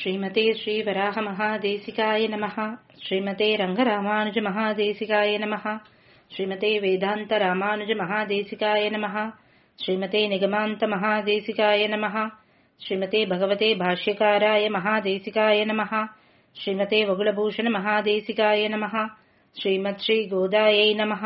श्रीमते श्रीवराहमहादेशिकाय नमः श्रीमते रङ्गरामानुजमहादेशिकाय नमः श्रीमते वेदान्तरामानुजमहादेशिकाय नमः श्रीमते निगमान्तमहादेशिकाय नमः श्रीमते भगवते भाष्यकाराय महादेशिकाय नमः श्रीमते वगुलभूषणमहादेशिकाय नमः श्रीमत्श्रीगोदायै नमः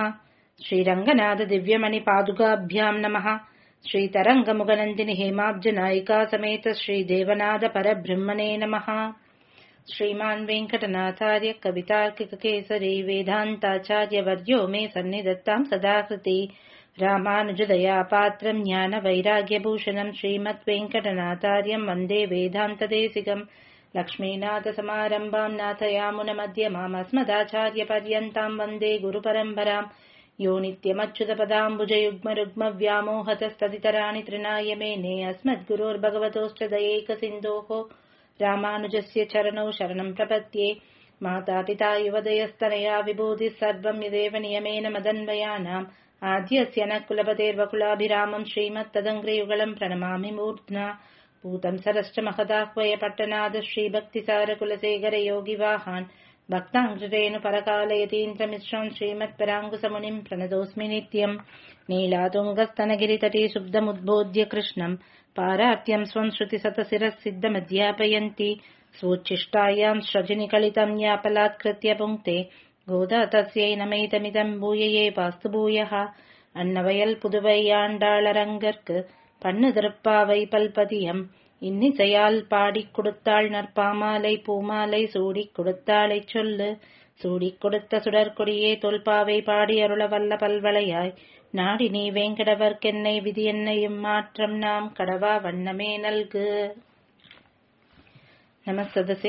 श्रीरङ्गनाथदिव्यमणिपादुकाभ्याम् नमः श्रीतरङ्गमुगनन्दिनि हेमाब्जनायिका समेत श्रीदेवनाथपरब्रह्मणे नमः श्रीमान् वेङ्कटनाथार्य कवितार्किककेसरी वेदान्ताचार्यवर्यो मे सन्निधत्ताम् सदा कृति रामानुजदयापात्रम् ज्ञानवैराग्यभूषणम् श्रीमद्वेङ्कटनाथार्यम् वन्दे वेदान्तदेशिकम् लक्ष्मीनाथसमारम्भाम् नाथयामुनमध्यमामस्मदाचार्यपर्यन्ताम् वन्दे गुरुपरम्पराम् यो नित्यमच्युतपदाम्बुजयुग्मरुग्मव्यामोहतस्तदितराणि तृणाय मेने अस्मद्गुरोर्भगवतोश्च दयैकसिन्धोः रामानुजस्य चरणौ शरणम् प्रपद्ये मातापिता युवदयस्तनया विभूतिः सर्वम् यदेव नियमेन मदन्वयानाम् आद्यस्य न कुलपतेर्वकुलाभिरामम् श्रीमत्तदङ्ग्रयुगलम् प्रणमामि मूर्ध्ना भूतम् सरश्च महदाह्वय पट्टनाद श्रीभक्तिसारकुलशेखर योगिवाहान् भक्ताङ्कृतेनु परकालयतीन्द्रमिश्रम् श्रीमत्पराङ्कुसमुनिम् प्रणतोऽस्मि नित्यम् नीलातुङ्गस्तनगिरितटे शुब्धमुद्बोध्य कृष्णम् पारात्यम् स्वम् श्रुतिसतशिरः सिद्धमध्यापयन्ति स्वोच्छिष्टायाम् स्रजनिकलितम् यापलात्कृत्य पुङ्क्ते गोदा तस्यै नमैतमिदम् பூயையே பாஸ்து பூயः அன்னவயல் புதுவையாண்டாளரங்கற்கு பண்ணு திருப்பாவை பல்பதியம் இன்னிசையால் பாடிக் கொடுத்தாள் நற்பாமாலை பூமாலை சூடிக் கொடுத்தாளை சொல்லு சூடிக் கொடுத்த சுடற்கொடியே தொல்பாவை பாடி அருள வல்ல பல்வளையாய் நாடி நீ வேங்கடவர்க்கென்னை விதி என்னையும் மாற்றம் நாம் கடவா வண்ணமே நல்கு நமஸ்ததசே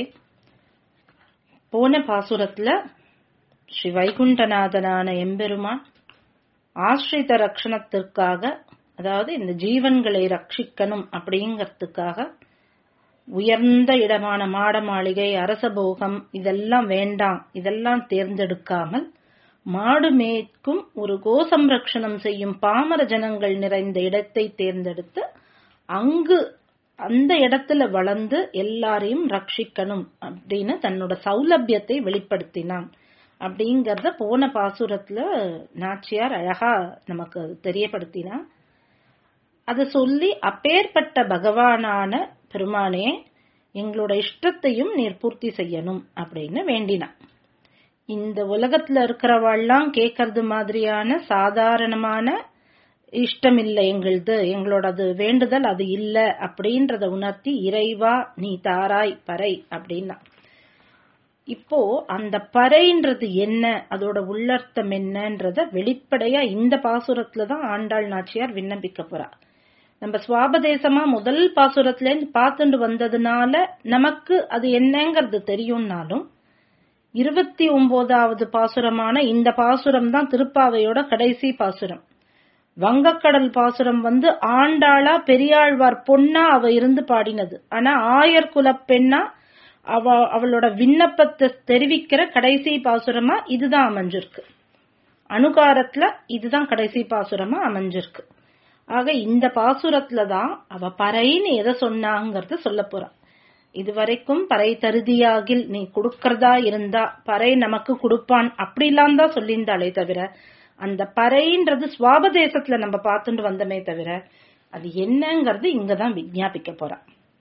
போன பாசுரத்துல ஸ்ரீ வைகுண்டநாதனான எம்பெருமான் ஆசிரித ரக்ஷணத்திற்காக அதாவது இந்த ஜீவன்களை ரட்சிக்கணும் அப்படிங்கறதுக்காக உயர்ந்த இடமான மாட மாளிகை அரசபோகம் இதெல்லாம் வேண்டாம் இதெல்லாம் தேர்ந்தெடுக்காமல் மாடு மேய்க்கும் ஒரு கோசம்ரக்ஷணம் செய்யும் பாமர ஜனங்கள் நிறைந்த இடத்தை தேர்ந்தெடுத்து அங்கு அந்த இடத்துல வளர்ந்து எல்லாரையும் ரட்சிக்கணும் அப்படின்னு தன்னோட சௌலபியத்தை வெளிப்படுத்தினான் அப்படிங்கறத போன பாசுரத்துல நாச்சியார் அழகா நமக்கு தெரியப்படுத்தினா அதை சொல்லி அப்பேற்பட்ட பகவானான பெருமானே எங்களோட இஷ்டத்தையும் நீர் பூர்த்தி செய்யணும் அப்படின்னு வேண்டினான் இந்த உலகத்துல இருக்கிறவாள்லாம் கேட்கறது மாதிரியான சாதாரணமான இஷ்டம் இல்லை எங்களது எங்களோடது வேண்டுதல் அது இல்ல அப்படின்றத உணர்த்தி இறைவா நீ தாராய் பறை அப்படின்னா இப்போ அந்த பறைன்றது என்ன அதோட உள்ளர்த்தம் என்னன்றத வெளிப்படையா இந்த பாசுரத்துல தான் ஆண்டாள் நாச்சியார் விண்ணப்பிக்க போறா நம்ம சுவாபதேசமா முதல் பாசுரத்துல இருந்து பார்த்துட்டு வந்ததுனால நமக்கு அது என்னங்கிறது தெரியும்னாலும் இருபத்தி ஒன்பதாவது பாசுரமான இந்த பாசுரம் தான் திருப்பாவையோட கடைசி பாசுரம் வங்கக்கடல் பாசுரம் வந்து ஆண்டாளா பெரியாழ்வார் பொண்ணா அவ இருந்து பாடினது ஆனா ஆயர் குல பெண்ணா அவ அவளோட விண்ணப்பத்தை தெரிவிக்கிற கடைசி பாசுரமா இதுதான் அமைஞ்சிருக்கு அணுகாரத்துல இதுதான் கடைசி பாசுரமா அமைஞ்சிருக்கு ஆக இந்த பாசுரத்துல தான் அவ பறைன்னு எதை சொன்னாங்கிறத சொல்ல போறா இதுவரைக்கும் பறை தருதியாகில் நீ கொடுக்கறதா இருந்தா பறை நமக்கு கொடுப்பான் அப்படிலாம் தான் சொல்லியிருந்தாளே தவிர அந்த பறைன்றது சுவாபதேசத்துல நம்ம பார்த்துட்டு வந்தமே தவிர அது என்னங்கிறது இங்கதான் விஜாபிக்க போறா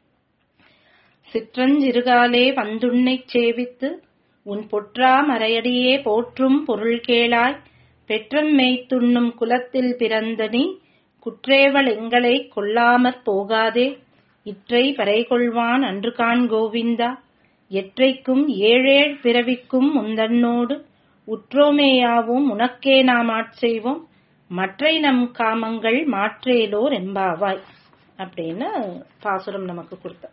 சிற்றஞ்சிறுகாலே வந்துன்னை சேவித்து உன் பொற்றா மறையடியே போற்றும் பொருள் கேளாய் பெற்றம் மேய்த்துண்ணும் குலத்தில் பிறந்த நீ குற்றேவள் எங்களை கொல்லாமற் போகாதே இற்றை பறைகொள்வான் அன்று கான் கோவிந்தா எற்றைக்கும் ஏழேழ் பிறவிக்கும் முந்தன்னோடு உற்றோமேயாவும் உனக்கே நாம் ஆட்செய்வோம் மற்றை நம் காமங்கள் மாற்றேலோர் எம்பாவாய் அப்படின்னு பாசுரம் நமக்கு கொடுத்த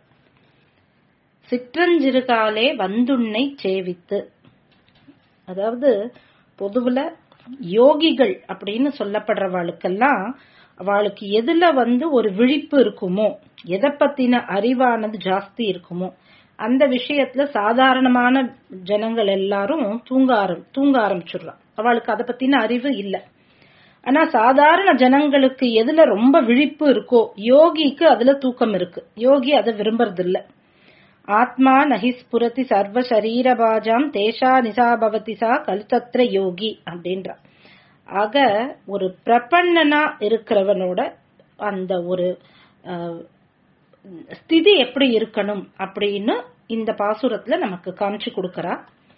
சிற்றஞ்சிறுகாலே வந்துன்னை சேவித்து அதாவது பொதுவுல யோகிகள் அப்படின்னு சொல்லப்படுறவாளுக்கெல்லாம் அவளுக்கு எதுல வந்து ஒரு விழிப்பு இருக்குமோ எதை பத்தின அறிவானது ஜாஸ்தி இருக்குமோ அந்த விஷயத்துல சாதாரணமான ஜனங்கள் எல்லாரும் தூங்க ஆரம் தூங்க ஆரம்பிச்சிடுறான் அவளுக்கு அதை பத்தின அறிவு இல்லை ஆனா சாதாரண ஜனங்களுக்கு எதுல ரொம்ப விழிப்பு இருக்கோ யோகிக்கு அதுல தூக்கம் இருக்கு யோகி அதை விரும்புறது இல்ல ஆத்மா நஹி ஸ்புரதி சர்வ சரீரபாஜாம் தேஷா நிசா பவதி சா கலுதத்ர யோகி அப்படின்றா ஆக ஒரு பிரபன்னனா இருக்கிறவனோட அந்த ஒரு அஹ், ஸ்திதி எப்படி இருக்கணும் அப்படின்னு இந்த பாசுரத்துல நமக்கு காமிச்சு கொடுக்கறா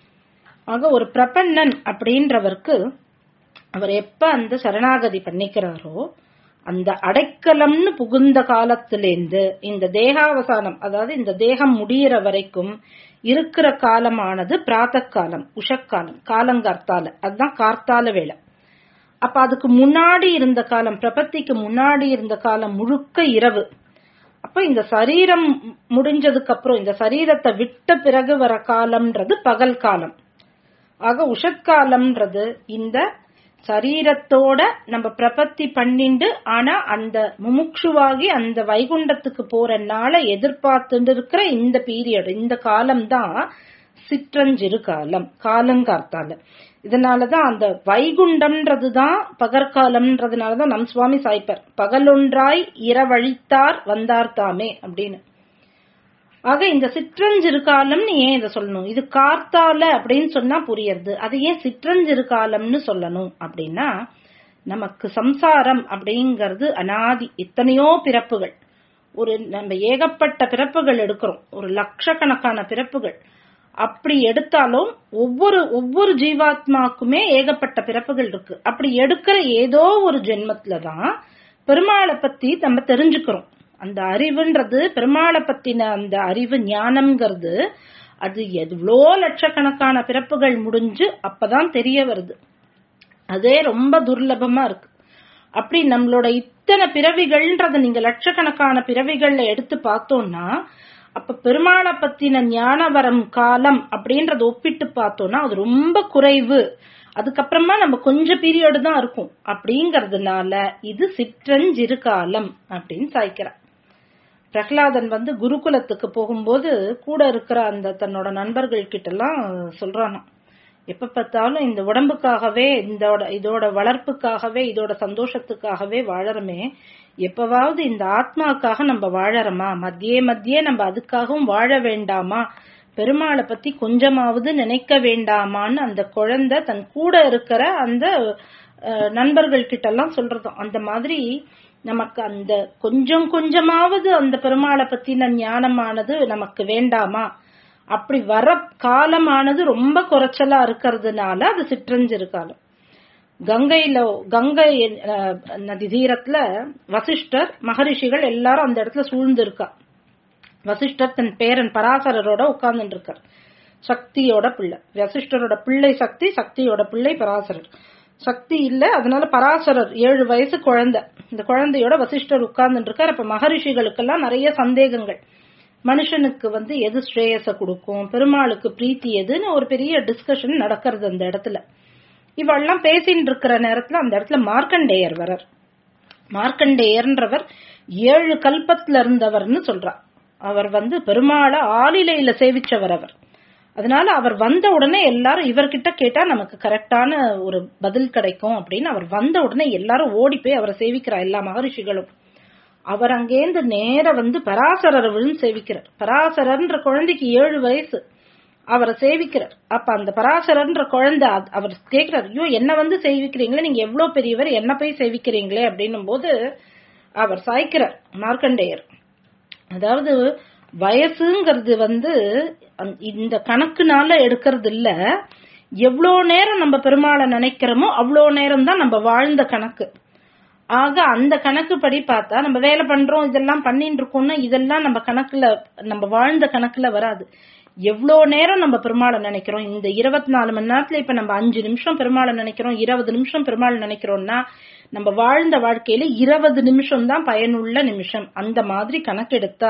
ஆக ஒரு பிரபன்னன் அப்படின்றவருக்கு அவர் எப்ப அந்த சரணாகதி பண்ணிக்கிறாரோ அந்த அடைக்கலம்னு புகுந்த காலத்திலேந்து இந்த தேகாவசானம் அதாவது இந்த தேகம் முடியிற வரைக்கும் இருக்கிற காலமானது பிராத்த காலம் உஷக்காலம் காலங்கார்த்தால அதுதான் கார்த்தால வேலை அப்ப அதுக்கு முன்னாடி இருந்த காலம் பிரபத்திக்கு முன்னாடி இருந்த காலம் முழுக்க இரவு அப்ப இந்த சரீரம் முடிஞ்சதுக்கு அப்புறம் இந்த சரீரத்தை விட்ட பிறகு வர காலம்ன்றது பகல் காலம் ஆக உஷத்காலம்ன்றது இந்த சரீரத்தோட நம்ம பிரபத்தி பண்ணிண்டு ஆனா அந்த முமுட்சுவாகி அந்த வைகுண்டத்துக்கு போற நாளை எதிர்பார்த்துட்டு இருக்கிற இந்த பீரியட் இந்த காலம் தான் சிற்றஞ்சிறு காலம் காலங்கார்த்தால இதனாலதான் அந்த வைகுண்டம்ன்றது தான் பகற்காலம்ன்றதுனாலதான் நம் சுவாமி சாய்ப்பர் பகலொன்றாய் இரவழித்தார் வந்தார் தாமே அப்படின்னு ஆக இந்த சிற்றஞ்சிறு காலம்னு ஏன் இதை சொல்லணும் இது கார்த்தால அப்படின்னு சொன்னா புரியுது அது ஏன் சிற்றஞ்சிறு காலம்னு சொல்லணும் அப்படின்னா நமக்கு சம்சாரம் அப்படிங்கிறது அனாதி எத்தனையோ பிறப்புகள் ஒரு நம்ம ஏகப்பட்ட பிறப்புகள் எடுக்கிறோம் ஒரு லட்சக்கணக்கான பிறப்புகள் அப்படி எடுத்தாலும் ஒவ்வொரு ஒவ்வொரு ஜீவாத்மாக்குமே ஏகப்பட்ட பிறப்புகள் இருக்கு அப்படி எடுக்கிற ஏதோ ஒரு ஜென்மத்துல தான் பெருமாளை பத்தி நம்ம தெரிஞ்சுக்கிறோம் அந்த அறிவுன்றது பெருமாளை பத்தின அந்த அறிவு ஞானம்ங்கிறது அது எவ்வளோ லட்சக்கணக்கான பிறப்புகள் முடிஞ்சு அப்பதான் தெரிய வருது அதே ரொம்ப துர்லபமா இருக்கு அப்படி நம்மளோட இத்தனை பிறவிகள்ன்றத நீங்க லட்சக்கணக்கான பிறவிகள்ல எடுத்து பார்த்தோம்னா அப்ப பெருமாளை பத்தின ஞானவரம் காலம் அப்படின்றத ஒப்பிட்டு பார்த்தோம்னா அது ரொம்ப குறைவு அதுக்கப்புறமா நம்ம கொஞ்ச பீரியடு தான் இருக்கும் அப்படிங்கறதுனால இது சிற்றஞ்சிறு காலம் அப்படின்னு சாய்க்கிறார் பிரகலாதன் வந்து குருகுலத்துக்கு போகும்போது கூட இருக்கிற அந்த தன்னோட நண்பர்கள் கிட்ட எல்லாம் சொல்றானாம் எப்ப பார்த்தாலும் இந்த உடம்புக்காகவே இதோட இதோட வளர்ப்புக்காகவே இதோட சந்தோஷத்துக்காகவே வாழறமே எப்பவாவது இந்த ஆத்மாக்காக நம்ம வாழறோமா மத்தியே மத்தியே நம்ம அதுக்காகவும் வாழ வேண்டாமா பெருமாளை பத்தி கொஞ்சமாவது நினைக்க வேண்டாமான்னு அந்த குழந்தை தன் கூட இருக்கிற அந்த அஹ், நண்பர்கள் கிட்ட எல்லாம் சொல்றதாம் அந்த மாதிரி நமக்கு அந்த கொஞ்சம் கொஞ்சமாவது அந்த பெருமாளை பத்தின ஞானமானது நமக்கு வேண்டாமா அப்படி வர காலமானது ரொம்ப குறைச்சலா இருக்கிறதுனால அது சிற்றஞ்சிறு காலம் கங்கையில கங்கை அஹ், நதி தீரத்துல வசிஷ்டர் மகரிஷிகள் எல்லாரும் அந்த இடத்துல சூழ்ந்து இருக்கா வசிஷ்டர் தன் பேரன் பராசரரோட உட்கார்ந்துட்டு இருக்கார் சக்தியோட பிள்ளை வசிஷ்டரோட பிள்ளை சக்தி சக்தியோட பிள்ளை பராசரர் சக்தி இல்ல அதனால பராசரர் ஏழு வயசு குழந்தை இந்த குழந்தையோட வசிஷ்டர் உட்கார்ந்துட்டு இருக்கார் அப்ப மகரிஷிகளுக்கெல்லாம் நிறைய சந்தேகங்கள் மனுஷனுக்கு வந்து எது ஸ்ரேயஸ கொடுக்கும் பெருமாளுக்கு பிரீத்தி எதுன்னு ஒரு பெரிய டிஸ்கஷன் நடக்கிறது அந்த இடத்துல இவெல்லாம் பேசிட்டு இருக்கிற நேரத்துல அந்த இடத்துல மார்க்கண்டேயர் வரார் மார்க்கண்டேயர்ன்றவர் ஏழு கல்பத்துல இருந்தவர்னு சொல்றார் அவர் வந்து பெருமாளை ஆளிலையில சேவிச்சவர் அவர் அதனால அவர் வந்த உடனே எல்லாரும் இவர்கிட்ட கேட்டா நமக்கு கரெக்டான ஒரு பதில் கிடைக்கும் அப்படின்னு அவர் வந்த உடனே எல்லாரும் ஓடி போய் அவரை சேவிக்கிறா எல்லா மகரிஷிகளும் அவர் அங்கேருந்து நேர வந்து பராசரரை விழுந்து சேவிக்கிறார் பராசரர்ன்ற குழந்தைக்கு ஏழு வயசு அவரை சேவிக்கிறார் அப்ப அந்த பராசரர்ன்ற குழந்தை அத்- அவர் கேக்குறாரு ஐயோ என்ன வந்து சேவிக்கிறீங்களே நீங்க எவ்வளவு பெரியவர் என்ன போய் சேவிக்கிறீங்களே அப்படின்னும் போது அவர் சாய்க்கிறார் மார்க்கண்டேயர் அதாவது வயசுங்கிறது வந்து அந்த- இந்த கணக்குனால எடுக்கிறது இல்ல எவ்வளோ நேரம் நம்ம பெருமாளை நினைக்கிறோமோ அவ்வளோ நேரம் தான் நம்ம வாழ்ந்த கணக்கு ஆக அந்த கணக்குப்படி பார்த்தா நம்ம வேலை பண்றோம் இதெல்லாம் பண்ணிட்டு இருக்கோம்னா இதெல்லாம் நம்ம கணக்குல நம்ம வாழ்ந்த கணக்குல வராது எவ்வளோ நேரம் நம்ம பெருமாளை நினைக்கிறோம் இந்த இருபத்தி நாலு மணி நேரத்துல இப்ப நம்ம அஞ்சு நிமிஷம் பெருமாளை நினைக்கிறோம் இருபது நிமிஷம் பெருமாள் நினைக்கிறோம்னா நம்ம வாழ்ந்த வாழ்க்கையில இருபது நிமிஷம் தான் பயனுள்ள நிமிஷம் அந்த மாதிரி கணக்கெடுத்தா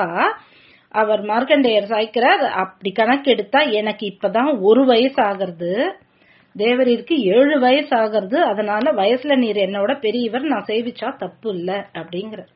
அவர் மார்க்கண்டேயர் சாய்க்கிறார் அப்படி கணக்கெடுத்தா எனக்கு இப்பதான் ஒரு வயசு ஆகிறது தேவரீருக்கு ஏழு வயசு ஆகிறது அதனால வயசுல நீர் என்னோட பெரியவர் நான் சேவிச்சா தப்பு இல்ல அப்படிங்கிறார்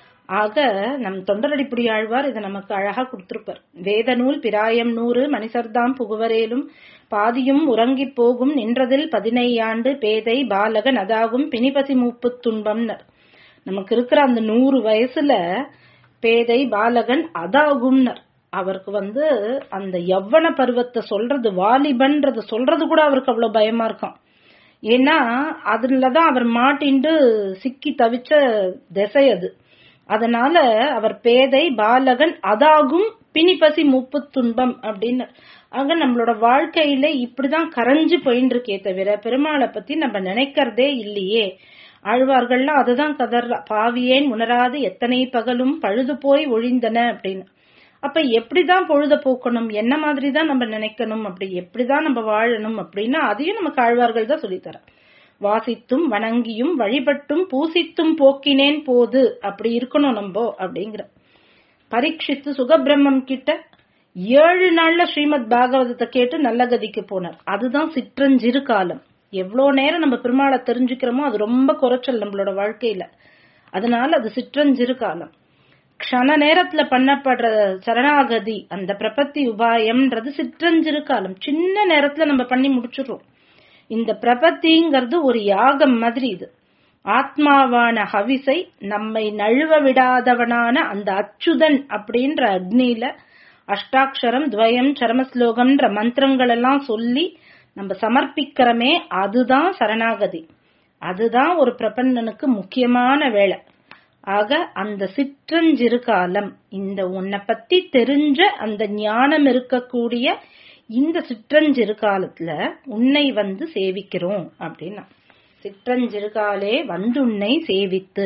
ஆக நம் தொண்டரடிப்புடி ஆழ்வார் இதை நமக்கு அழகா கொடுத்திருப்பார் வேத நூல் பிராயம் நூறு மணிசர்தாம் புகுவரேலும் பாதியும் உறங்கிப் போகும் நின்றதில் பதினையாண்டு பேதை பாலகன் அதாகும் பிணிபசி மூப்பு துன்பம்னர் நமக்கு இருக்கிற அந்த நூறு வயசுல பேதை பாலகன் அதாகும்னர் அவருக்கு வந்து அந்த யவ்வன பருவத்தை சொல்றது வாலிபன்றத சொல்றது கூட அவருக்கு அவ்வளவு பயமா இருக்கான் ஏன்னா அதுலதான் அவர் மாட்டிண்டு சிக்கி தவிச்ச திசை அது அதனால அவர் பேதை பாலகன் அதாகும் பிணிப்பசி முப்பு துன்பம் அப்படின்னு ஆக நம்மளோட வாழ்க்கையில இப்படிதான் கரைஞ்சு போயின்னு இருக்கே தவிர பெருமாளை பத்தி நம்ம நினைக்கிறதே இல்லையே ஆழ்வார்கள்லாம் அதுதான் கதற பாவியேன் உணராது எத்தனை பகலும் பழுது போய் ஒழிந்தன அப்படின்னு அப்ப எப்படிதான் பொழுத போக்கணும் என்ன மாதிரி தான் நம்ம நினைக்கணும் அப்படி எப்படிதான் நம்ம வாழணும் அப்படின்னா அதையும் நமக்கு ஆழ்வார்கள் தான் சொல்லித்தர வாசித்தும் வணங்கியும் வழிபட்டும் பூசித்தும் போக்கினேன் போது அப்படி இருக்கணும் நம்ம அப்படிங்கிற பரீட்சித்து சுகபிரம்மம் கிட்ட ஏழு நாள்ல ஸ்ரீமத் பாகவதத்தை கேட்டு நல்ல கதிக்கு போனார் அதுதான் சிற்றஞ்சிறு காலம் எவ்வளவு நேரம் நம்ம பெருமாளை தெரிஞ்சுக்கிறோமோ அது ரொம்ப குறைச்சல் நம்மளோட வாழ்க்கையில அதனால அது சிற்றஞ்சிறு காலம் க்ஷண நேரத்துல பண்ணப்படுற சரணாகதி அந்த பிரபத்தி உபாயம்ன்றது சிற்றஞ்சிறு காலம் சின்ன நேரத்துல நம்ம பண்ணி முடிச்சிடுறோம் இந்த பிரபத்திங்கிறது ஒரு யாகம் மாதிரி இது ஆத்மாவான ஹவிசை நம்மை நழுவ விடாதவனான அந்த அச்சுதன் அப்படின்ற அக்னியில அஷ்டாட்சரம் துவயம் சரமஸ்லோகம்ன்ற மந்திரங்கள் எல்லாம் சொல்லி நம்ம சமர்ப்பிக்கிறோமே அதுதான் சரணாகதி அதுதான் ஒரு பிரபந்தனுக்கு முக்கியமான வேலை ஆக அந்த சிற்றஞ்சிறு காலம் இந்த உன்னை பத்தி தெரிஞ்ச அந்த ஞானம் இருக்கக்கூடிய இந்த சிற்றஞ்சிறு காலத்துல உன்னை வந்து சேவிக்கிறோம் அப்படின்னா சிற்றஞ்சிறுகாலே வந்து உன்னை சேவித்து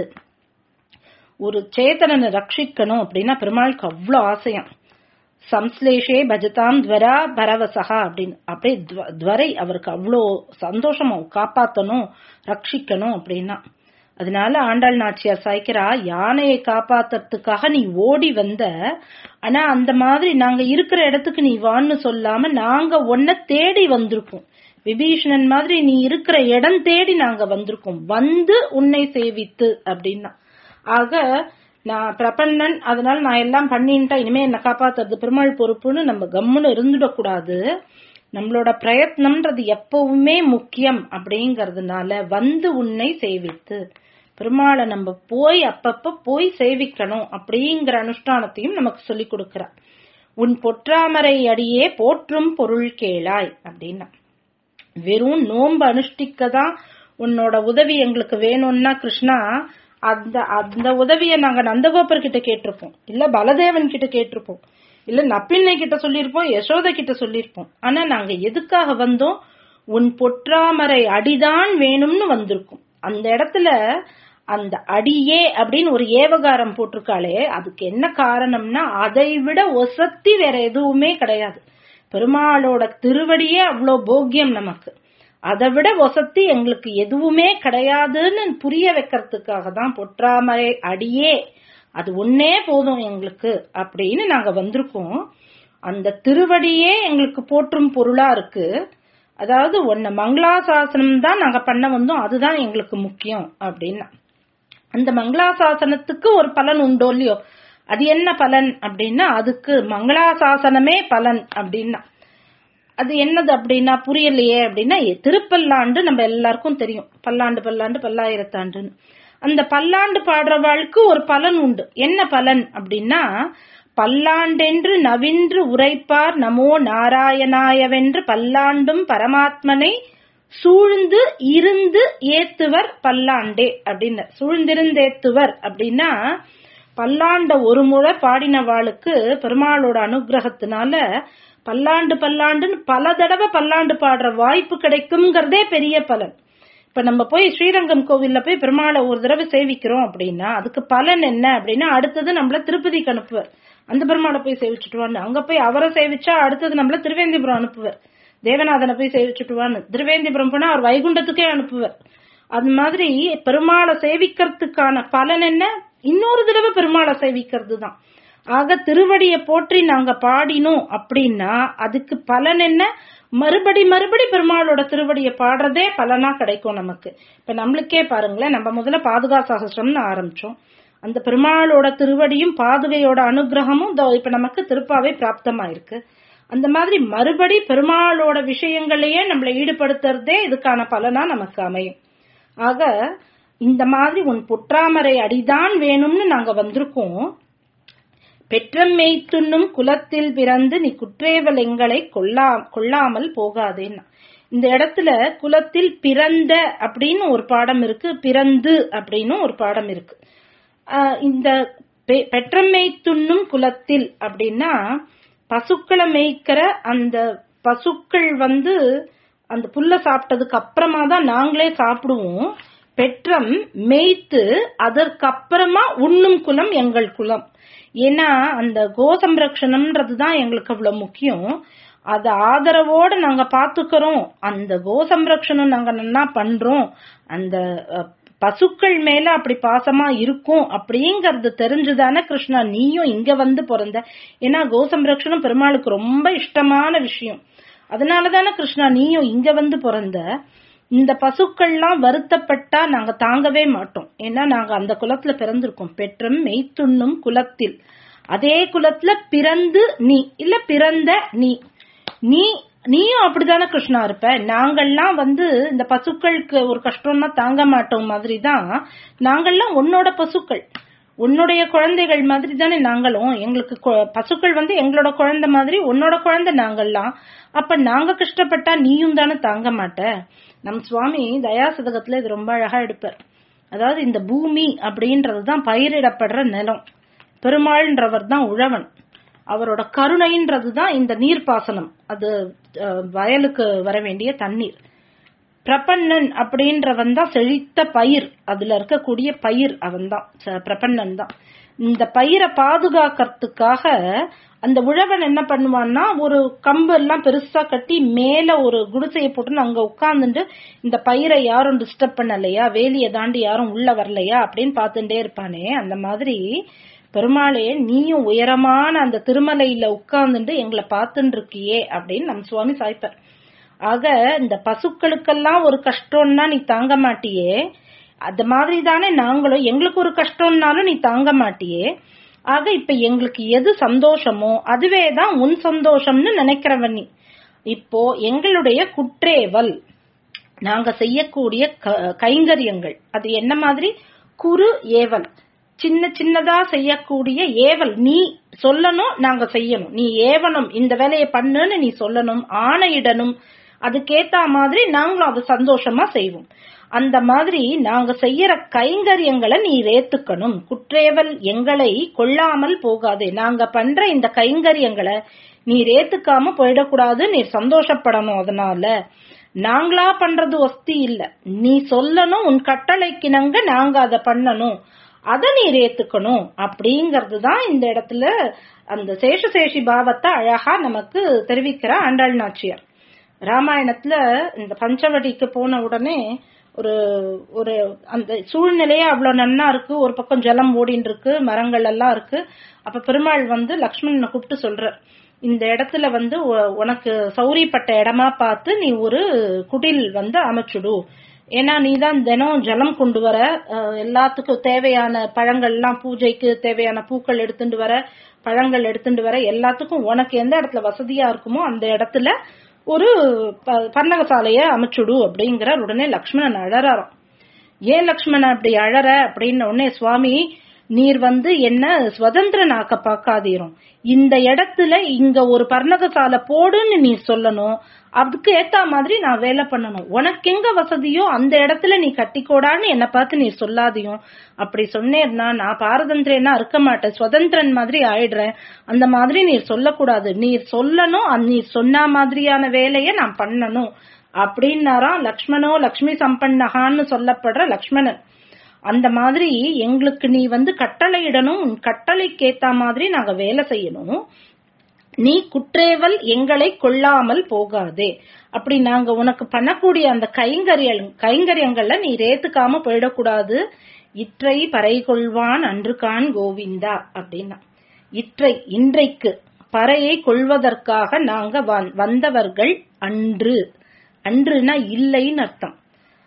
ஒரு சேதனனை ரட்சிக்கணும் அப்படின்னா பெருமாளுக்கு அவ்வளோ ஆசையம் சம்ஸ்லேஷே பஜதாம் துவரா பரவசகா அப்படின்னு அப்படியே துவரை அவருக்கு அவ்வளோ சந்தோஷமா காப்பாத்தணும் ரட்சிக்கணும் அப்படின்னா அதனால ஆண்டாள் நாச்சியார் சாய்க்கிறா யானையை காப்பாத்துறதுக்காக நீ ஓடி வந்த ஆனா அந்த மாதிரி நாங்க இருக்கிற இடத்துக்கு நீ வான்னு சொல்லாம நாங்க உன்னை தேடி வந்திருக்கோம் விபீஷணன் மாதிரி நீ இருக்கிற இடம் தேடி நாங்க வந்திருக்கோம் வந்து உன்னை சேவித்து அப்படின்னா ஆக நான் பிரபன்னன் அதனால நான் எல்லாம் பண்ணிட்டேன் இனிமே என்ன காப்பாத்துறது பெருமாள் பொறுப்புன்னு நம்ம கம்முன்னு இருந்துடக்கூடாது நம்மளோட பிரயத்னம்ன்றது எப்பவுமே முக்கியம் அப்படிங்கறதுனால வந்து உன்னை சேவித்து பெருமாளை நம்ம போய் அப்பப்ப போய் சேவிக்கணும் அப்படிங்கிற அனுஷ்டானத்தையும் நமக்கு சொல்லி கொடுக்கிறார் உன் பொற்றாமரை அடியே போற்றும் பொருள் கேளாய் அப்படின்னா வெறும் நோன்பு அனுஷ்டிக்க தான் உன்னோட உதவி எங்களுக்கு வேணும்னா கிருஷ்ணா அந்த அந்த உதவிய நாங்க நந்தகோபர் கிட்ட கேட்டிருப்போம் இல்ல பலதேவன் கிட்ட கேட்டிருப்போம் இல்ல நப்பின்னை கிட்ட சொல்லியிருப்போம் யசோத கிட்ட சொல்லியிருப்போம் ஆனா நாங்க எதுக்காக வந்தோம் உன் பொற்றாமரை அடிதான் வேணும்னு வந்திருக்கோம் அந்த இடத்துல அந்த அடியே அப்படின்னு ஒரு ஏவகாரம் போட்டிருக்காளே அதுக்கு என்ன காரணம்னா அதை விட ஒசத்தி வேற எதுவுமே கிடையாது பெருமாளோட திருவடியே அவ்வளோ போக்கியம் நமக்கு அதை விட வசத்தி எங்களுக்கு எதுவுமே கிடையாதுன்னு புரிய வைக்கிறதுக்காக தான் பொற்றாமரை அடியே அது ஒன்னே போதும் எங்களுக்கு அப்படின்னு நாங்க வந்திருக்கோம் அந்த திருவடியே எங்களுக்கு போற்றும் பொருளா இருக்கு அதாவது ஒன்ன மங்களாசாசனம் தான் நாங்க பண்ண வந்தோம் அதுதான் எங்களுக்கு முக்கியம் அப்படின்னா அந்த மங்களாசாசனத்துக்கு ஒரு பலன் உண்டோ இல்லையோ அது என்ன பலன் அப்படின்னா அதுக்கு மங்களாசாசனமே பலன் அப்படின்னா அது என்னது அப்படின்னா புரியலையே அப்படின்னா திருப்பல்லாண்டு நம்ம எல்லாருக்கும் தெரியும் பல்லாண்டு பல்லாண்டு பல்லாயிரத்தாண்டுன்னு அந்த பல்லாண்டு பாடுறவாளுக்கு ஒரு பலன் உண்டு என்ன பலன் அப்படின்னா பல்லாண்டென்று நவின்று உரைப்பார் நமோ நாராயணாயவென்று பல்லாண்டும் பரமாத்மனை சூழ்ந்து இருந்து ஏத்துவர் பல்லாண்டே அப்படின்னு சூழ்ந்திருந்தேத்துவர் அப்படின்னா பல்லாண்ட ஒரு முறை பாடினவாளுக்கு பெருமாளோட அனுகிரகத்தினால பல்லாண்டு பல்லாண்டுன்னு பல தடவை பல்லாண்டு பாடுற வாய்ப்பு கிடைக்குங்கிறதே பெரிய பலன் இப்ப நம்ம போய் ஸ்ரீரங்கம் கோவில்ல போய் பெருமாளை ஒரு தடவை சேவிக்கிறோம் அப்படின்னா அதுக்கு பலன் என்ன அப்படின்னா அடுத்தது நம்மள திருப்பதிக்கு அனுப்புவார் அந்த பெருமாளை போய் சேவிச்சுட்டுவான்னு அங்க போய் அவரை சேவிச்சா அடுத்தது நம்மள திருவேந்திபுரம் அனுப்புவார் தேவநாதனை போய் சேவிச்சுட்டுவான்னு திருவேந்திபுரம் போனா அவர் வைகுண்டத்துக்கே அனுப்புவார் அது மாதிரி பெருமாளை சேவிக்கிறதுக்கான பலன் என்ன இன்னொரு தடவை பெருமாளை சேவிக்கிறது தான் ஆக திருவடியை போற்றி நாங்க பாடினோம் அப்படின்னா அதுக்கு பலன் என்ன மறுபடி மறுபடி பெருமாளோட திருவடியை பாடுறதே பலனா கிடைக்கும் நமக்கு இப்ப நம்மளுக்கே பாருங்களேன் நம்ம முதல்ல பாதுகா சாகசிரம்னு ஆரம்பிச்சோம் அந்த பெருமாளோட திருவடியும் பாதுகையோட அனுகிரகமும் இப்ப நமக்கு திருப்பாவே பிராப்தமாயிருக்கு அந்த மாதிரி மறுபடி பெருமாளோட விஷயங்களையே நம்மளை ஈடுபடுத்துறதே இதுக்கான பலனா நமக்கு அமையும் ஆக இந்த மாதிரி உன் புற்றாமரை அடிதான் வேணும்னு நாங்க வந்திருக்கோம் பெற்றம் மேய்த்துண்ணும் குலத்தில் பிறந்து நீ குற்றேவல் எங்களை கொல்லா கொள்ளாமல் போகாதேன்னா இந்த இடத்துல குலத்தில் பிறந்த அப்படின்னு ஒரு பாடம் இருக்கு பிறந்து அப்படின்னு ஒரு பாடம் இருக்கு ஆஹ் இந்த பெ- பெற்றம் மேய்த்துண்ணும் குலத்தில் அப்படின்னா பசுக்களை மேய்க்கிற அந்த பசுக்கள் வந்து அந்த புல்ல சாப்பிட்டதுக்கு அப்புறமா தான் நாங்களே சாப்பிடுவோம் பெற்றம் மேய்த்து அதற்கப்புறமா உண்ணும் குலம் எங்கள் குலம் ஏன்னா அந்த கோசம்ரக்ஷணம்ன்றது தான் எங்களுக்கு அவ்வளவு முக்கியம் அத ஆதரவோட நாங்க பாத்துக்கிறோம் அந்த கோசம்ரக்ஷணம் நாங்க நல்லா பண்றோம் அந்த அஹ், பசுக்கள் மேல அப்படி பாசமா இருக்கும் அப்படிங்கறது தெரிஞ்சுதானே கிருஷ்ணா நீயும் இங்க வந்து பிறந்த ஏன்னா கோசம்ரக்ஷணம் பெருமாளுக்கு ரொம்ப இஷ்டமான விஷயம் அதனாலதானே கிருஷ்ணா நீயும் இங்க வந்து பிறந்த இந்த பசுக்கள்லாம் வருத்தப்பட்டா நாங்க தாங்கவே மாட்டோம் ஏன்னா நாங்க அந்த குலத்துல பிறந்திருக்கோம் பெற்றம் மெய்த்துண்ணும் குலத்தில் அதே குலத்துல பிறந்து நீ இல்ல பிறந்த நீ நீ நீயும் அப்படிதானே கிருஷ்ணா இருப்ப நாங்கள்லாம் வந்து இந்த பசுக்களுக்கு ஒரு கஷ்டம்னா தாங்க மாட்டோம் மாதிரி தான் நாங்கள்லாம் உன்னோட பசுக்கள் உன்னுடைய குழந்தைகள் மாதிரி தானே நாங்களும் எங்களுக்கு கொ- பசுக்கள் வந்து எங்களோட குழந்தை மாதிரி உன்னோட குழந்தை நாங்கள்லாம் அப்ப நாங்க கஷ்டப்பட்டா நீயும் தானே தாங்க மாட்ட நம் சுவாமி தயாசதகத்துல இது ரொம்ப அழகா எடுப்பார் அதாவது இந்த பூமி அப்படின்றதுதான் பயிரிடப்படுற நிலம் பெருமாள்ன்றவர் தான் உழவன் அவரோட கருணைன்றது தான் இந்த நீர்ப்பாசனம் அது அஹ், வயலுக்கு வர வேண்டிய தண்ணீர் பிரபன்னன் அப்படின்றவன் தான் செழித்த பயிர் அதுல இருக்கக்கூடிய பயிர் அவன் தான் பிரபன்னன் தான் இந்த பயிரை பாதுகாக்கிறதுக்காக அந்த உழவன் என்ன பண்ணுவான்னா ஒரு கம்பு எல்லாம் பெருசா கட்டி மேல ஒரு குடிசையை போட்டு அங்க உட்கார்ந்துட்டு இந்த பயிரை யாரும் டிஸ்டர்ப் பண்ணலையா வேலியை தாண்டி யாரும் உள்ள வரலையா அப்படின்னு பார்த்துட்டே இருப்பானே அந்த மாதிரி பெருமாளே நீயும் உயரமான அந்த திருமலையில உட்கார்ந்துட்டு எங்களை பார்த்துட்டு இருக்கியே அப்படின்னு நம் சுவாமி சாய்ப்பார் ஆக இந்த பசுக்களுக்கெல்லாம் ஒரு கஷ்டம்னா நீ தாங்க மாட்டியே அது மாதிரி தானே நாங்களும் எங்களுக்கு ஒரு கஷ்டம்னாலும் நீ தாங்க மாட்டியே ஆக இப்ப எங்களுக்கு எது சந்தோஷமோ அதுவே தான் உன் சந்தோஷம்னு நினைக்கிறவன் நீ இப்போ எங்களுடைய குற்றேவல் நாங்க செய்யக்கூடிய க- கைங்கரியங்கள் அது என்ன மாதிரி குறு ஏவல் சின்ன சின்னதா செய்யக்கூடிய ஏவல் நீ சொல்லணும் நாங்க செய்யணும் நீ ஏவணும் இந்த வேலையை பண்ணுன்னு நீ சொல்லணும் ஆணையிடணும் அதுக்கேத்த மாதிரி நாங்களும் அது சந்தோஷமா செய்வோம் அந்த மாதிரி நாங்க செய்யற கைங்கரியங்களை நீ ஏத்துக்கணும் குற்றேவல் எங்களை கொள்ளாமல் போகாதே நாங்க பண்ற இந்த கைங்கரியங்களை நீ ஏத்துக்காம போயிடக்கூடாது நீ சந்தோஷப்படணும் அதனால நாங்களா பண்றது ஒஸ்தி இல்ல நீ சொல்லணும் உன் கட்டளைக்கிணங்க நாங்க அதை பண்ணணும் அதை நீ ஏத்துக்கணும் அப்படிங்கிறது தான் இந்த இடத்துல அந்த சேஷசேஷி பாவத்தை அழகா நமக்கு தெரிவிக்கிற ஆண்டாள் நாச்சியார் ராமாயணத்துல இந்த பஞ்சவடிக்கு போன உடனே ஒரு ஒரு அந்த சூழ்நிலையே அவ்வளவு நன்னா இருக்கு ஒரு பக்கம் ஜலம் ஓடின்னு இருக்கு மரங்கள் எல்லாம் இருக்கு அப்ப பெருமாள் வந்து லக்ஷ்மணனை கூப்பிட்டு சொல்றார் இந்த இடத்துல வந்து உ- உனக்கு சௌரியப்பட்ட இடமா பார்த்து நீ ஒரு குடில் வந்து அமைச்சுடு ஏன்னா நீ தான் தினம் ஜலம் கொண்டு வர அஹ், எல்லாத்துக்கும் தேவையான பழங்கள்லாம் பூஜைக்கு தேவையான பூக்கள் எடுத்துட்டு வர பழங்கள் எடுத்துட்டு வர எல்லாத்துக்கும் உனக்கு எந்த இடத்துல வசதியா இருக்குமோ அந்த இடத்துல ஒரு ப- பன்னகசாலைய அமைச்சுடு அப்படிங்கிற உடனே லக்ஷ்மணன் அழறாராம் ஏன் லக்ஷ்மணன் அப்படி அழற அப்படின்னு உடனே சுவாமி நீர் வந்து என்ன சுதந்திரனாக்க பார்க்காதீரும் இந்த இடத்துல இங்க ஒரு பர்ணகசாலை போடுன்னு நீ சொல்லணும் அதுக்கு ஏத்த மாதிரி நான் வேலை பண்ணணும் உனக்கு எங்க வசதியோ அந்த இடத்துல நீ கட்டிக்கோடான்னு என்ன பார்த்து நீ சொல்லாதியும் அப்படி சொன்னேன்னா நான் பாரதந்திரனா இருக்க மாட்டேன் சுதந்திரன் மாதிரி ஆயிடுறேன் அந்த மாதிரி நீர் சொல்லக்கூடாது நீர் சொல்லணும் அந்த நீர் சொன்ன மாதிரியான வேலையை நான் பண்ணணும் அப்படின்னாராம் லக்ஷ்மணோ லக்ஷ்மி சம்பன்னகான்னு சொல்லப்படுற லக்ஷ்மணன் அந்த மாதிரி எங்களுக்கு நீ வந்து கட்டளையிடணும் உன் கட்டளைக்கு ஏத்த மாதிரி நாங்க வேலை செய்யணும் நீ குற்றேவல் எங்களை கொள்ளாமல் போகாதே அப்படி நாங்க உனக்கு பண்ணக்கூடிய அந்த கைங்கரிய கைங்கரியங்கள்ல நீ ரேத்துக்காம போயிடக்கூடாது இற்றை பறை கொள்வான் அன்று கான் கோவிந்தா அப்படின்னா இற்றை இன்றைக்கு பறையை கொள்வதற்காக நாங்க வந்- வந்தவர்கள் அன்று அன்றுனா இல்லைன்னு அர்த்தம்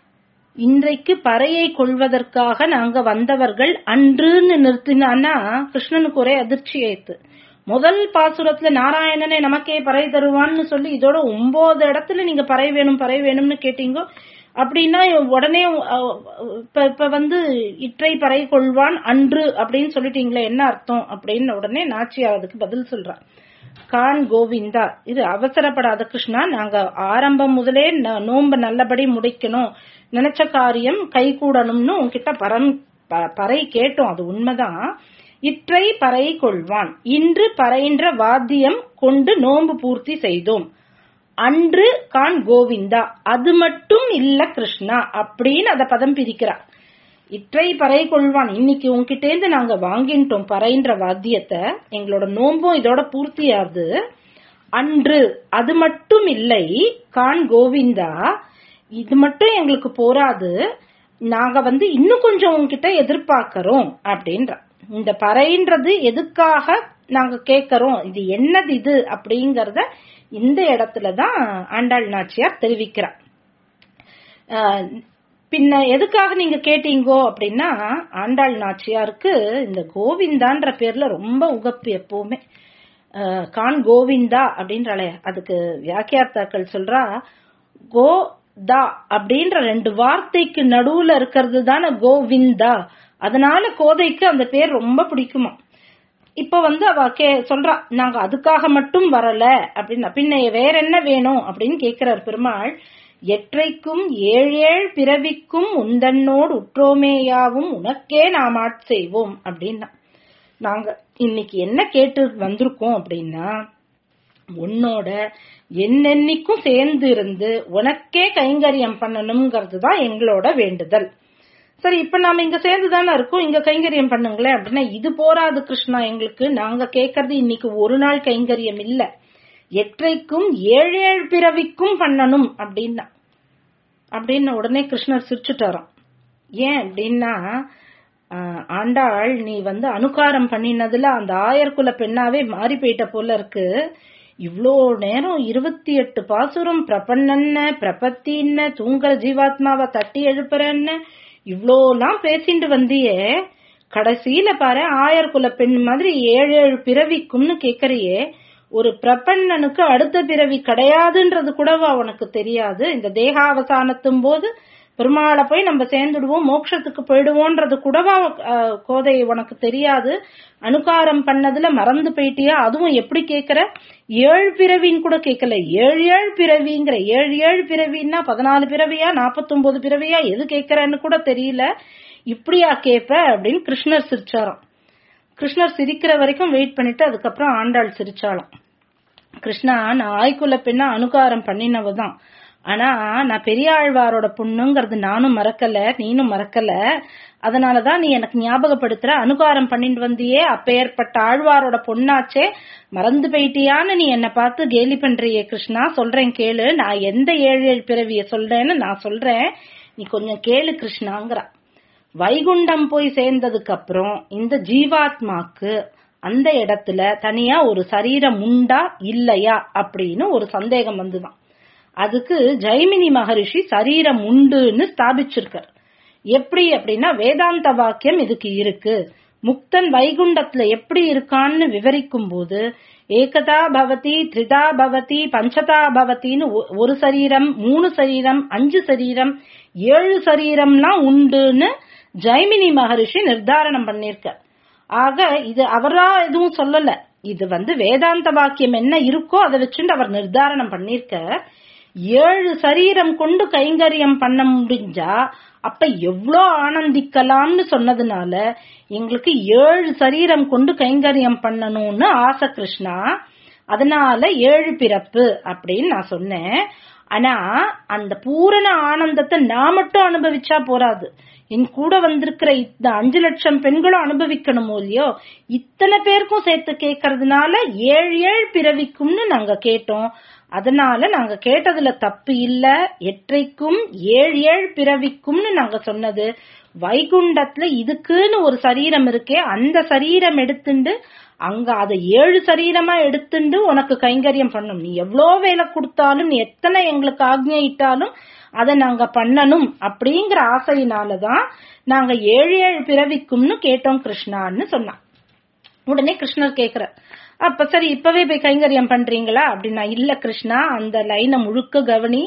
இன்றைக்கு பறையை கொள்வதற்காக நாங்க வந்தவர்கள் அன்றுன்னு நிறுத்தினான்னா கிருஷ்ணனுக்கு ஒரே அதிர்ச்சி ஆயிடுத்து முதல் பாசுரத்துல நாராயணனே நமக்கே பறை தருவான்னு சொல்லி இதோட ஒன்பது இடத்துல நீங்க பறை வேணும் பறை வேணும்னு கேட்டீங்க அப்படின்னா உடனே அஹ், இப்ப இப்ப வந்து இற்றை பறை கொள்வான் அன்று அப்படின்னு சொல்லிட்டீங்களே என்ன அர்த்தம் அப்படின்னு உடனே நாச்சியார் அதுக்கு பதில் சொல்றான் கான் கோவிந்தா இது அவசரப்படாத கிருஷ்ணா நாங்க ஆரம்பம் முதலே ந- நோன்பு நல்லபடி முடிக்கணும் நினைச்ச காரியம் கைகூடணும்னு உன்கிட்ட பரம் ப- பறை கேட்டோம் அது உண்மைதான் இற்றை பறை கொள்வான் இன்று பறைன்ற வாத்தியம் கொண்டு நோன்பு பூர்த்தி செய்தோம் அன்று கான் கோவிந்தா அது மட்டும் இல்ல கிருஷ்ணா அப்படின்னு அத பதம் பிரிக்கிறார் இற்றை பறை கொள்வான் இன்னைக்கு உன்கிட்டேந்து நாங்க வாங்கிட்டோம் பறைன்ற வாத்தியத்தை எங்களோட நோன்பும் இதோட பூர்த்தியாகுது அன்று அது மட்டும் இல்லை கான் கோவிந்தா இது மட்டும் எங்களுக்கு போராது நாங்க வந்து இன்னும் கொஞ்சம் உன்கிட்ட எதிர்பார்க்கறோம் அப்படின்ற இந்த பறைன்றது எதுக்காக நாங்க கேட்கறோம் இது என்னது இது அப்படிங்கறத இந்த இடத்துலதான் ஆண்டாள் நாச்சியார் தெரிவிக்கிறார் ஆஹ் பின்ன எதுக்காக நீங்க கேட்டீங்கோ அப்படின்னா ஆண்டாள் நாச்சியாருக்கு இந்த கோவிந்தான்ற பேர்ல ரொம்ப உகப்பு எப்பவுமே ஆஹ் கான் கோவிந்தா அப்படின்றாலே அதுக்கு வியாக்கியார்த்தாக்கள் சொல்றா கோ தா அப்படின்ற ரெண்டு வார்த்தைக்கு நடுவுல இருக்கிறது தானே கோவிந்தா அதனால கோதைக்கு அந்த பேர் ரொம்ப பிடிக்குமா இப்ப வந்து அவ கே சொல்றா நாங்க அதுக்காக மட்டும் வரல அப்படின்னா பின்ன வேற என்ன வேணும் அப்படின்னு கேக்குறார் பெருமாள் எற்றைக்கும் ஏழேழ் பிறவிக்கும் உந்தன்னோடு உற்றோமேயாவும் உனக்கே நாம் செய்வோம் அப்படின்னா நாங்க இன்னைக்கு என்ன கேட்டு வந்திருக்கோம் அப்படின்னா உன்னோட என்னென்னைக்கும் சேர்ந்து இருந்து உனக்கே கைங்கரியம் பண்ணணுங்கிறது தான் எங்களோட வேண்டுதல் சரி இப்ப நாம இங்க சேர்ந்து தானே இருக்கோம் இங்க கைங்கரியம் பண்ணுங்களேன் அப்படின்னா இது போராது கிருஷ்ணா எங்களுக்கு நாங்க கேட்கறது இன்னைக்கு ஒரு நாள் கைங்கரியம் இல்ல எற்றைக்கும் ஏழு ஏழு பிறவிக்கும் பண்ணணும் அப்படின்னா அப்படின்னு உடனே கிருஷ்ணர் சிரிச்சுட்டாராம் ஏன் அப்படின்னா ஆஹ், ஆண்டாள் நீ வந்து அனுகாரம் பண்ணினதுல அந்த ஆயர்குல பெண்ணாவே மாறி போயிட்ட போல இருக்கு இவ்ளோ நேரம் இருபத்தி எட்டு பாசுரம் பிரபன்னன்ன பிரபத்தின்ன தூங்குற ஜீவாத்மாவை தட்டி எழுப்புறன்னு இவ்ளோலாம் பேசிட்டு வந்தியே கடைசியில பாரு ஆயர்குல பெண் மாதிரி ஏழு ஏழு பிறவிக்கும்னு கேக்குறியே ஒரு பிரபன்னனுக்கு அடுத்த பிறவி கிடையாதுன்றது கூடவா உனக்கு தெரியாது இந்த தேகாவசானத்தும் போது பெருமாளை போய் நம்ம சேர்ந்துடுவோம் மோட்சத்துக்கு போயிடுவோன்றது கூடவா அஹ், கோதை உனக்கு தெரியாது அனுகாரம் பண்ணதுல மறந்து போயிட்டியா அதுவும் எப்படி கேக்குற ஏழு பிறவின்னு கூட கேட்கல ஏழு ஏழு பிறவிங்கிற ஏழு ஏழு பிறவின்னா பதினாலு பிறவியா நாப்பத்தொன்பது பிறவியா எது கேக்குறன்னு கூட தெரியல இப்படியா கேப்ப அப்படின்னு கிருஷ்ணர் சிரிச்சாராம் கிருஷ்ணர் சிரிக்கிற வரைக்கும் வெயிட் பண்ணிட்டு அதுக்கப்புறம் ஆண்டாள் சிரிச்சாளாம் கிருஷ்ணா நான் ஆய்க்குள்ள பெண்ணா அனுகாரம் பண்ணினவதான் ஆனா நான் பெரியாழ்வாரோட பொண்ணுங்கிறது நானும் மறக்கல நீனும் மறக்கல அதனாலதான் நீ எனக்கு ஞாபகப்படுத்துற அனுகாரம் பண்ணிட்டு வந்தியே அப்பேற்பட்ட ஆழ்வாரோட பொண்ணாச்சே மறந்து போயிட்டியான்னு நீ என்ன பார்த்து கேலி பண்றியே கிருஷ்ணா சொல்றேன் கேளு நான் எந்த ஏழு ஏழு பிறவிய சொல்றேன்னு நான் சொல்றேன் நீ கொஞ்சம் கேளு கிருஷ்ணாங்கிறா வைகுண்டம் போய் சேர்ந்ததுக்கு அப்புறம் இந்த ஜீவாத்மாக்கு அந்த இடத்துல தனியா ஒரு சரீரம் உண்டா இல்லையா அப்படின்னு ஒரு சந்தேகம் வந்துதான் அதுக்கு ஜெய்மினி மகரிஷி சரீரம் உண்டுன்னு ஸ்தாபிச்சிருக்கார் எப்படி அப்படின்னா வேதாந்த வாக்கியம் இதுக்கு இருக்கு முக்தன் வைகுண்டத்துல எப்படி இருக்கான்னு விவரிக்கும் போது ஏகதா பவதி த்ரிதா பவதி பஞ்சதா பவதின்னு ஒ- ஒரு சரீரம் மூணு சரீரம் அஞ்சு சரீரம் ஏழு சரீரம்லாம் உண்டுன்னு ஜெய்மினி மகரிஷி நிர்தாரணம் பண்ணிருக்கார் ஆக இது அவரா எதுவும் சொல்லல இது வந்து வேதாந்த வாக்கியம் என்ன இருக்கோ அதை வச்சுட்டு அவர் நிர்தாரணம் பண்ணிருக்க ஏழு சரீரம் கொண்டு கைங்கரியம் பண்ண முடிஞ்சா அப்ப எவ்வளோ ஆனந்திக்கலாம்னு சொன்னதுனால எங்களுக்கு ஏழு சரீரம் கொண்டு கைங்கரியம் பண்ணணும்னு ஆசை கிருஷ்ணா அதனால ஏழு பிறப்பு அப்படின்னு நான் சொன்னேன் ஆனா அந்த பூரண ஆனந்தத்தை நான் மட்டும் அனுபவிச்சா போராது என் கூட வந்திருக்கிற இந்த அஞ்சு லட்சம் பெண்களும் அனுபவிக்கணுமோ இல்லையோ இத்தனை பேருக்கும் சேர்த்து கேட்கறதுனால ஏழு ஏழு பிறவிக்கும்னு நாங்க கேட்டோம் அதனால நாங்க கேட்டதுல தப்பு இல்ல எற்றைக்கும் ஏழு ஏழு பிறவிக்கும்னு நாங்க சொன்னது வைகுண்டத்துல இதுக்குன்னு ஒரு சரீரம் இருக்கே அந்த சரீரம் எடுத்துண்டு அங்க அத ஏழு சரீரமா எடுத்துண்டு உனக்கு கைங்கரியம் பண்ணணும் நீ எவ்வளோ வேலை கொடுத்தாலும் நீ எத்தனை எங்களுக்கு ஆக்ஞையிட்டாலும் அதை நாங்க பண்ணணும் அப்படிங்கிற ஆசையினாலதான் நாங்க ஏழு ஏழு பிறவிக்கும்னு கேட்டோம் கிருஷ்ணான்னு சொன்னான் உடனே கிருஷ்ணர் கேக்குற அப்ப சரி இப்பவே போய் கைங்கரியம் பண்றீங்களா அப்படின்னா இல்ல கிருஷ்ணா அந்த லைனை முழுக்க கவனி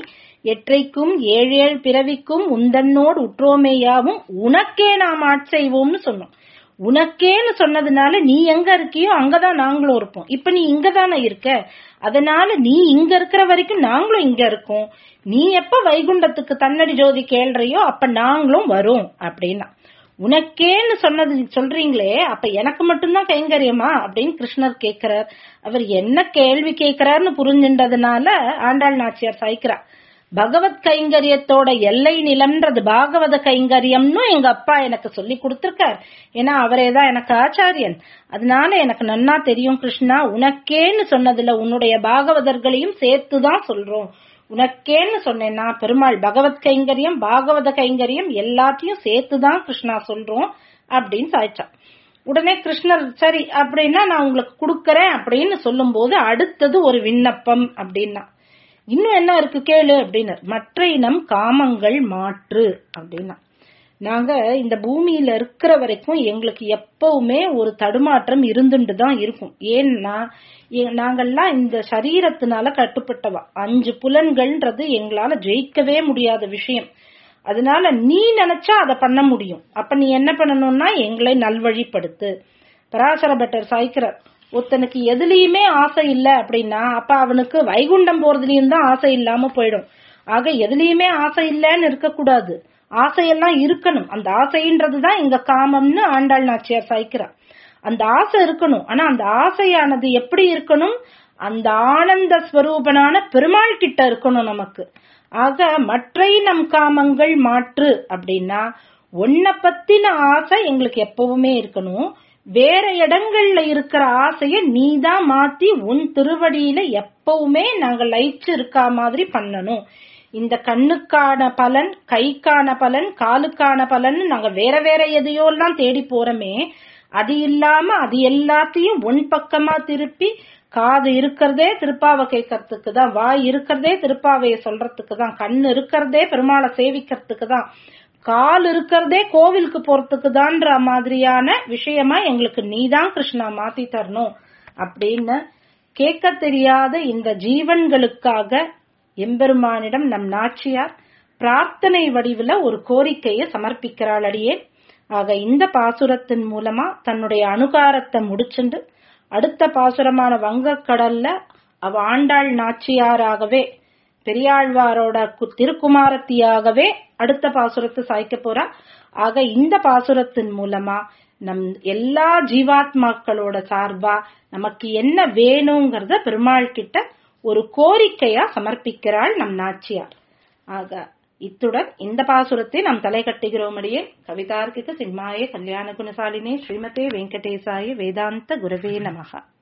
எற்றைக்கும் ஏழேழு பிறவிக்கும் உந்தன்னோடு உற்றோமேயாவும் உனக்கே நாம் ஆட்செய்வோம்னு சொன்னோம் உனக்கேன்னு சொன்னதுனால நீ எங்க இருக்கியோ அங்கதான் நாங்களும் இருப்போம் இப்ப நீ இங்க தானே இருக்க அதனால நீ இங்க இருக்கிற வரைக்கும் நாங்களும் இங்க இருக்கோம் நீ எப்ப வைகுண்டத்துக்கு தன்னடி ஜோதி கேள்றையோ அப்ப நாங்களும் வரும் அப்படின்னா உனக்கேன்னு சொன்னது சொல்றீங்களே அப்ப எனக்கு மட்டும்தான் கைங்கரியமா அப்படின்னு கிருஷ்ணர் கேக்குறார் அவர் என்ன கேள்வி கேக்குறாருன்னு புரிஞ்சின்றதுனால ஆண்டாள் நாச்சியார் சாய்க்கிறார் பகவத் கைங்கரியத்தோட எல்லை நிலம்ன்றது பாகவத கைங்கரியம்னு எங்க அப்பா எனக்கு சொல்லி கொடுத்திருக்கார் ஏன்னா அவரே தான் எனக்கு ஆச்சாரியன் அதனால எனக்கு நன்னா தெரியும் கிருஷ்ணா உனக்கேன்னு சொன்னதுல உன்னுடைய பாகவதர்களையும் சேர்த்துதான் சொல்றோம் உனக்கேன்னு சொன்னேன்னா பெருமாள் பகவத் கைங்கரியம் பாகவத கைங்கரியம் எல்லாத்தையும் சேர்த்துதான் கிருஷ்ணா சொல்றோம் அப்படின்னு சாய்ச்சான் உடனே கிருஷ்ணர் சரி அப்படின்னா நான் உங்களுக்கு கொடுக்கறேன் அப்படின்னு சொல்லும் போது அடுத்தது ஒரு விண்ணப்பம் அப்படின்னா இன்னும் என்ன இருக்கு கேளு அப்படின்னு மற்ற இனம் காமங்கள் மாற்று அப்படின்னா நாங்க இந்த பூமியில இருக்கிற வரைக்கும் எங்களுக்கு எப்பவுமே ஒரு தடுமாற்றம் இருந்துட்டு தான் இருக்கும் ஏன்னா நாங்கெல்லாம் இந்த சரீரத்தினால கட்டுப்பட்டவா அஞ்சு புலன்கள்ன்றது எங்களால ஜெயிக்கவே முடியாத விஷயம் அதனால நீ நினைச்சா அதை பண்ண முடியும் அப்ப நீ என்ன பண்ணணும்னா எங்களை நல்வழிப்படுத்து பராசர பட்டர் சாய்க்கிறார் ஒருத்தனுக்கு எதுலயுமே ஆசை இல்ல அப்படின்னா அப்ப அவனுக்கு வைகுண்டம் போறதுலயும் தான் ஆசை இல்லாம போயிடும் ஆக எதுலயுமே ஆசை இல்லன்னு இருக்கக்கூடாது ஆசையெல்லாம் இருக்கணும் அந்த ஆசைன்றதுதான் இங்க காமம்னு ஆண்டாள் நாச்சியார் சாய்க்கிறார் அந்த ஆசை இருக்கணும் ஆனா அந்த ஆசையானது எப்படி இருக்கணும் அந்த ஆனந்த ஸ்வரூபனான பெருமாள் கிட்ட இருக்கணும் நமக்கு ஆக மற்ற நம் காமங்கள் மாற்று அப்படின்னா உன்னை பத்தின ஆசை எங்களுக்கு எப்பவுமே இருக்கணும் வேற இடங்கள்ல இருக்கிற ஆசைய நீதான் மாத்தி உன் திருவடியில எப்பவுமே நாங்க லயிச்சு இருக்கா மாதிரி பண்ணணும் இந்த கண்ணுக்கான பலன் கைக்கான பலன் காலுக்கான பலன் நாங்க வேற வேற எதையோ எல்லாம் தேடி போறோமே அது இல்லாம அது எல்லாத்தையும் உன் பக்கமா திருப்பி காது இருக்கிறதே திருப்பாவை கேட்கறதுக்கு தான் வாய் இருக்கிறதே திருப்பாவைய சொல்றதுக்கு தான் கண் இருக்கிறதே பெருமாளை சேவிக்கிறதுக்கு தான் கால் இருக்கிறதே கோவிலுக்கு போறதுக்கு தான்ற மாதிரியான விஷயமா எங்களுக்கு நீதான் கிருஷ்ணா மாத்தி தரணும் அப்படின்னு கேட்க தெரியாத இந்த ஜீவன்களுக்காக எம்பெருமானிடம் நம் நாச்சியார் பிரார்த்தனை வடிவுல ஒரு கோரிக்கையை சமர்ப்பிக்கிறாள் அடியே ஆக இந்த பாசுரத்தின் மூலமா தன்னுடைய அனுகாரத்தை முடிச்சுண்டு அடுத்த பாசுரமான வங்கக்கடல்ல அவ ஆண்டாள் நாச்சியாராகவே பெரியாழ்வாரோட திருக்குமாரத்தியாகவே அடுத்த பாசுரத்தை சாய்க்க போறா ஆக இந்த பாசுரத்தின் மூலமா நம் எல்லா ஜீவாத்மாக்களோட சார்பா நமக்கு என்ன வேணுங்கிறத பெருமாள் கிட்ட ஒரு கோரிக்கையா சமர்ப்பிக்கிறாள் நம் நாச்சியார் ஆக இத்துடன் இந்த பாசுரத்தை நாம் தலை கட்டுகிறோமடியே கவிதார்க்கிக சிம்மாய கல்யாண குணசாலினே ஸ்ரீமதே வெங்கடேசாய வேதாந்த குரவே நமகா